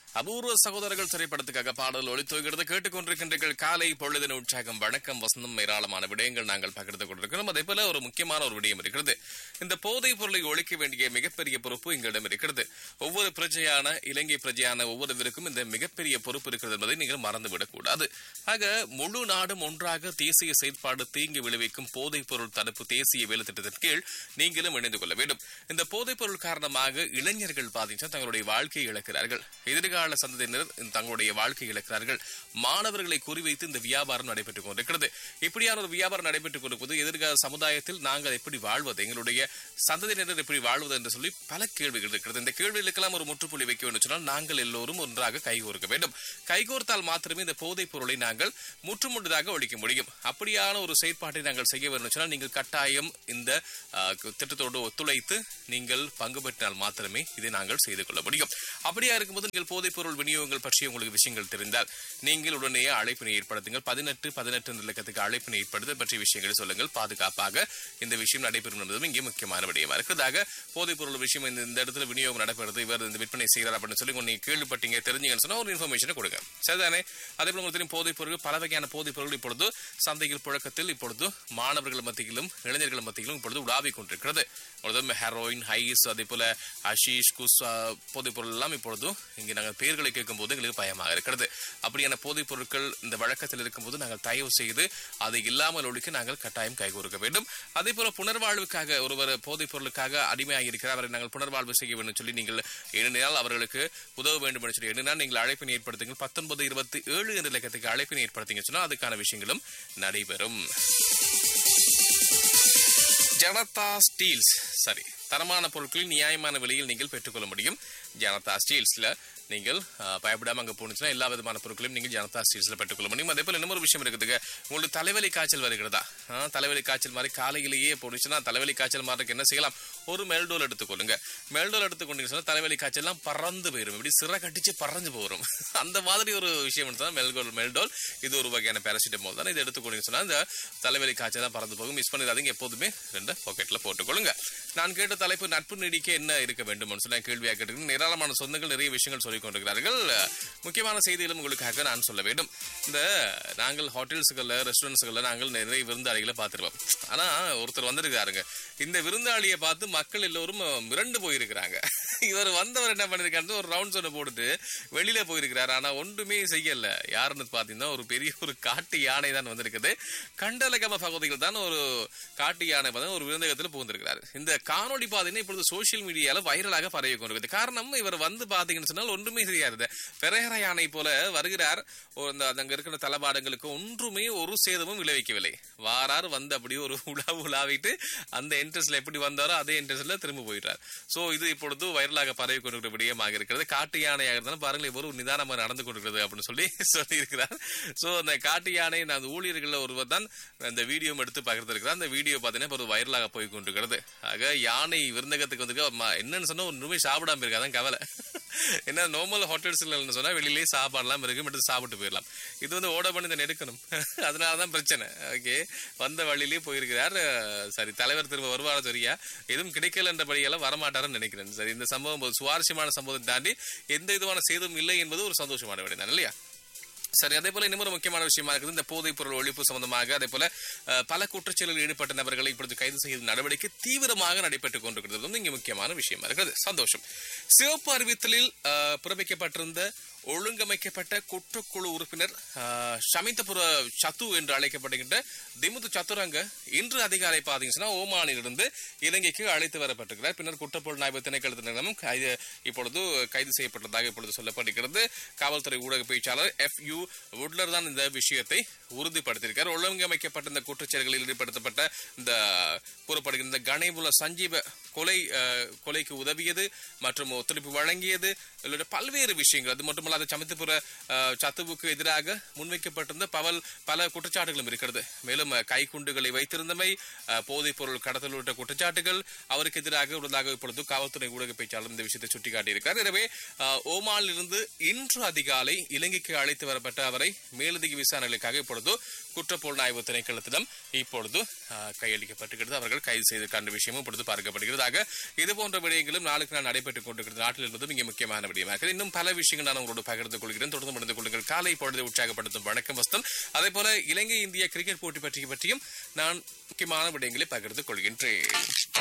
அபூர்வ சகோதரர்கள் திரைப்படத்துக்காக பாடல் ஒளித்துவகிறது கேட்டுக்கொண்டிருக்கின்றீர்கள் காலை பொழுதின் உற்சாகம் வணக்கம் வசந்தம் ஏராளமான விடயங்கள் நாங்கள் பகிர்ந்து கொண்டிருக்கிறோம் அதே போல ஒரு முக்கியமான ஒரு விடயம் இருக்கிறது இந்த போதைப் பொருளை ஒழிக்க வேண்டிய மிகப்பெரிய பொறுப்பு எங்களிடம் இருக்கிறது ஒவ்வொரு பிரஜையான இலங்கை பிரஜையான ஒவ்வொருவருக்கும் இந்த மிகப்பெரிய பொறுப்பு இருக்கிறது என்பதை நீங்கள் மறந்துவிடக் கூடாது ஆக முழு நாடும் ஒன்றாக தேசிய செயற்பாடு தீங்கு விளைவிக்கும் போதைப் பொருள் தடுப்பு தேசிய வேலை திட்டத்தின் கீழ் நீங்களும் இணைந்து கொள்ள வேண்டும் இந்த போதைப் பொருள் காரணமாக இளைஞர்கள் பாதிச்சா தங்களுடைய வாழ்க்கையை இழக்கிறார்கள் எதிர்கால சந்ததியினர் தங்களுடைய வாழ்க்கையை இழக்கிறார்கள் மாணவர்களை குறிவைத்து இந்த வியாபாரம் நடைபெற்றுக் கொண்டிருக்கிறது இப்படியான ஒரு வியாபாரம் நடைபெற்றுக் கொண்டிருப்பது எதிர்கால சமுதாயத்தில் நாங்கள் எப்படி வாழ்வது எங்களுடைய சந்ததியினர் எப்படி வாழ்வது என்று சொல்லி பல கேள்விகள் இருக்கிறது இந்த கேள்விகளுக்கெல்லாம் ஒரு முற்றுப்புள்ளி வைக்க வேண்டும் சொன்னால் நாங்கள் எல்லோரும் ஒன்றாக கைகோர்க்க வேண்டும் கைகோர்த்தால் மாத்திரமே இந்த போதைப் பொருளை நாங்கள் முற்றுமுழுதாக ஒழிக்க முடியும் அப்படியான ஒரு செயற்பாட்டை நாங்கள் செய்ய வேண்டும் சொன்னால் நீங்கள் கட்டாயம் இந்த ஆ, திட்டத்தோடு ஒத்துழைத்து நீங்கள் பங்கு பெற்றால் மாத்திரமே இதை நாங்கள் செய்து கொள்ள முடியும் அப்படியா இருக்கும்போது நீங்கள் போதைப் பொருள் விநியோகங்கள் பற்றிய உங்களுக்கு விஷயங்கள் தெரிந்தால் நீங்கள் உடனே அழைப்பினை ஏற்படுத்துங்கள் பதினெட்டு பதினெட்டு என்ற இலக்கத்துக்கு அழைப்பினை ஏற்படுத்த பற்றிய விஷயங்களை சொல்லுங்கள் பாதுகாப்பாக இந்த விஷயம் நடைபெறும் என்பதும் இங்கே முக்கியமான விடயமா இருக்கிறதாக போதைப் பொருள் விஷயம் இந்த இந்த இடத்துல விநியோகம் நடைபெறுது இவர் இந்த விற்பனை செய்கிறார் அப்படின்னு சொல்லி நீங்க கேள்விப்பட்டீங்க தெரிஞ்சீங்கன்னு சொன்னா ஒரு இன்ஃபர்மேஷனை கொடுங்க சரிதானே அதே போல உங்களுக்கு தெரியும் போதைப் பொருள் பல வகையான போதைப் பொருள் இப்பொழுது சந்தையில் புழக்கத்தில் இப்பொழுது மாணவர்கள் மத்தியிலும் இளைஞர்கள் மத்தியிலும் இப்பொழுது உலாவிக் கொண்டிருக்கிறது இப்பொழுது ஹெரோயின் ஹைஸ் அதே போல அஷீஷ் குஸ் அஹ், போதைப் பொருள் எல்லாம் இப்பொழுது இங்கே நாங்கள் பெயர்களை கேட்கும் போது எங்களுக்கு பயமாக இருக்கிறது அப்படியான போதைப் பொருட்கள் இந்த வழக்கத்தில் இருக்கும்போது நாங்கள் தயவு செய்து அதை இல்லாமல் ஒழிக்க நாங்கள் கட்டாயம் கைகோர்க்க வேண்டும் அதே போல புனர்வாழ்வுக்காக ஒருவர் போதைப் பொருளுக்காக அடிமையாக இருக்கிறார் அவரை நாங்கள் புனர்வாழ்வு செய்ய வேண்டும் சொல்லி நீங்கள் எண்ணினால் அவர்களுக்கு உதவ வேண்டும் என்று சொல்லி எண்ணினால் நீங்கள் அழைப்பினை ஏற்படுத்துங்கள் பத்தொன்பது இருபத்தி ஏழு என்ற இலக்கத்துக்கு அழைப்பினை ஏற்படுத்தீங்க சொன்னால் அதுக்கான விஷயங்களும் நடைபெறும் ஜனதா ஸ்டீல்ஸ் சரி தரமான பொருட்களில் நியாயமான விலையில் நீங்கள் பெற்றுக்கொள்ள முடியும் ஜனதா ஸ்டீல்ஸ்ல நீங்கள் அஹ், பயப்படாம அங்க போனுச்சுன்னா எல்லா விதமான பொருட்களையும் நீங்கள் ஜனதா ஸ்டீல்ஸ்ல பெற்றுக்கொள்ள முடியும் அதே போல இன்னொரு விஷயம் இருக்குதுங்க உங்களுக்கு தலைவலி காய்ச்சல் வருகிறதா அஹ், தலைவலி காய்ச்சல் மாதிரி காலையிலேயே போனுச்சுன்னா தலைவலி காய்ச்சல் மாறதுக்கு என்ன செய்யலாம் ஒரு மெல்டோல் எடுத்துக்கொள்ளுங்க மெல்டோல் எடுத்துக்கொண்டீங்க சொன்னா தலைவலி காய்ச்சல்லாம் பறந்து போயிடும் இப்படி சிற கட்டிச்சு பறந்து போயிடும் அந்த மாதிரி ஒரு விஷயம் தான் மெல்கோல் மெல்டோல் இது ஒரு வகையான பேராசிட்டமால் தான் இதை எடுத்துக்கொண்டீங்க சொன்னா இந்த தலைவலி காய்ச்சல் தான் பறந்து போகும் மிஸ் பண்ணிடாதீங்க எப்போதுமே ரெண்டு பாக்கெட்ல போட்டுக்கொள்ளுங்க நான் கேட்ட தலைப்பு நட்பு நீடிக்க என்ன இருக்க வேண்டும் சொல்லி கேள்வியாக கேட்டிருக்கேன் ஏராளமான சொந்தங்கள் நிறைய விஷயங்கள் சொல்லிக் கொண்டிருக்கிறார்கள் முக்கியமான செய்திகளும் உங்களுக்காக நான் சொல்ல வேண்டும் இந்த நாங்கள் ஹோட்டல்ஸுகளில் ரெஸ்டாரண்ட்ஸுகளில் நாங்கள் நிறைய விருந்தாளிகளை பார்த்துருப்போம் ஆனா ஒருத்தர் வந்திருக்காருங்க இந்த விருந்தாளியை பார்த்து மக்கள் எல்லோரும் மிரண்டு போயிருக்கிறாங்க இவர் வந்தவர் என்ன பண்ணிருக்காரு ஒரு ரவுண்ட்ஸ் ஒன்று போட்டுட்டு வெளியில போயிருக்கிறாரு ஆனா ஒன்றுமே செய்யல யாருன்னு பாத்தீங்கன்னா ஒரு பெரிய ஒரு காட்டு யானை தான் வந்திருக்குது கண்டலகம பகுதியில் தான் ஒரு காட்டு யானை வந்து ஒரு விருந்தகத்தில் புகுந்திருக்கிறார் இந்த காணொளி பாத்தீங்கன்னா இப்பொழுது சோசியல் மீடியால வைரலாக பரவி கொண்டிருக்குது காரணம் இவர் வந்து பாத்தீங்கன்னு சொன்னால் ஒன்றுமே செய்யாது பெரேர யானை போல வருகிறார் ஒரு அந்த அங்க இருக்கிற தளபாடங்களுக்கு ஒன்றுமே ஒரு சேதமும் விளைவிக்கவில்லை வாரார் வந்து அப்படியே ஒரு உலா உலாவிட்டு அந்த என்ட்ரன்ஸ்ல எப்படி வந்தாரோ அதே என்ட்ரன்ஸ்ல திரும்ப போயிட்டார் சோ இது இப்பொழுது வைரலாக பரவி கொண்டிருக்கிற விடயமாக இருக்கிறது காட்டு யானையாக இருந்தாலும் பாருங்கள் இவர் ஒரு நிதானமாக நடந்து கொண்டிருக்கிறது அப்படின்னு சொல்லி சொல்லி இருக்கிறார் சோ அந்த காட்டு யானை அந்த ஊழியர்கள் ஒருவர் தான் அந்த வீடியோ எடுத்து பகிர்ந்திருக்கிறார் அந்த வீடியோ பார்த்தீங்கன்னா இப்போ ஒரு வைரலாக போய் கொண்டிருக்கிறது ஆக யானை விருந்தகத்துக்கு வந்து என்னன்னு சொன்னா ஒன்றுமே சாப்பிடாம இருக்காதான் கவலை ஏன்னா நார்மல் ஹோட்டல்ஸ்ல சொன்னா வெளியிலேயே சாப்பாடுலாம் இருக்கு மட்டும் சாப்பிட்டு போயிடலாம் இது வந்து ஓட பண்ணி தான் எடுக்கணும் அதனாலதான் பிரச்சனை ஓகே வந்த வழியிலேயே போயிருக்கிறார் அஹ், சரி தலைவர் திரும்ப வருவாரா சரியா எதுவும் கிடைக்கல என்றபடியெல்லாம் வரமாட்டாருன்னு நினைக்கிறேன் சரி இந்த சம்பவம் ஒரு சுவாரஸ்யமான சம்பவத்தை தாண்டி எந்த விதமான சேதம் இல்லை என்பது ஒரு சந்தோஷமான விட தான் இல்லையா சரி அதே போல இன்னொரு முக்கியமான விஷயமா இருக்குது இந்த போதைப் பொருள் ஒழிப்பு சம்பந்தமாக அதே போல அஹ், பல குற்றச்செயலில் ஈடுபட்ட நபர்களை இப்பொழுது கைது செய்யும் நடவடிக்கை தீவிரமாக நடைபெற்றுக் கொண்டிருக்கிறது வந்து இங்க முக்கியமான விஷயமா இருக்கிறது சந்தோஷம் சிவப்பு அறிவித்தலில் அஹ், பிறப்பிக்கப்பட்டிருந்த ஒழுங்கமைக்கப்பட்ட குற்றக்குழு உறுப்பினர் அஹ், ஷமிந்தபுர சத்து என்று அழைக்கப்படுகின்ற திமுது சத்துரங்க இன்று அதிகாலை பாத்தீங்கன்னா ஓமானிலிருந்து இலங்கைக்கு அழைத்து வரப்பட்டிருக்கிறார் பின்னர் குற்றப்பொருள் நாய்வு திணைக்களத்தினரும் கைது இப்பொழுது கைது செய்யப்பட்டதாக இப்பொழுது சொல்லப்படுகிறது காவல்துறை ஊடக பேச்சாளர் எஃப் யூ வுட்லர் தான் இந்த விஷயத்தை உறுதிப்படுத்தியிருக்கார் ஒழுங்கமைக்கப்பட்ட இந்த குற்றச்செயல்களில் ஈடுபடுத்தப்பட்ட இந்த கூறப்படுகின்ற இந்த கணேபுல சஞ்சீவ கொலை அஹ், கொலைக்கு உதவியது மற்றும் ஒத்துழைப்பு வழங்கியது உள்ளிட்ட பல்வேறு விஷயங்கள் அது மட்டுமல்லாது சமத்துப்புற அஹ், சத்துவுக்கு எதிராக முன்வைக்கப்பட்டிருந்த பவல் பல குற்றச்சாட்டுகளும் இருக்கிறது மேலும் அஹ், கைக்குண்டுகளை வைத்திருந்தமை அஹ், போதைப் பொருள் கடத்தல் உள்ளிட்ட குற்றச்சாட்டுகள் அவருக்கு எதிராக உள்ளதாக இப்பொழுது காவல்துறை ஊடக பேச்சாளர் இந்த விஷயத்தை சுட்டிக்காட்டியிருக்கார் எனவே அஹ், ஓமானிலிருந்து இன்று அதிகாலை இலங்கைக்கு அழைத்து வரப்பட்ட செய்யப்பட்ட அவரை மேலதிக விசாரணைகளுக்காக இப்பொழுது குற்றப்புலனாய்வு திணைக்களத்திடம் இப்பொழுது ஆஹ், கையளிக்கப்பட்டிருக்கிறது அவர்கள் கைது செய்திருக்கின்ற விஷயமும் இப்பொழுது பார்க்கப்படுகிறது ஆக இது போன்ற விடயங்களும் நாளுக்கு நாள் நடைபெற்றுக் கொண்டிருக்கிறது நாட்டில் என்பதும் இங்கே முக்கியமான விடயமாக இன்னும் பல விஷயங்கள் நான் உங்களோடு பகிர்ந்து கொள்கிறேன் தொடர்ந்து முடிந்து கொள்ளுங்கள் காலை பொழுது உற்சாகப்படுத்தும் வணக்கம் வஸ்தம் அதே போல இலங்கை இந்திய கிரிக்கெட் போட்டி பற்றி பற்றியும் நான் முக்கியமான விடயங்களை பகிர்ந்து கொள்கின்றேன்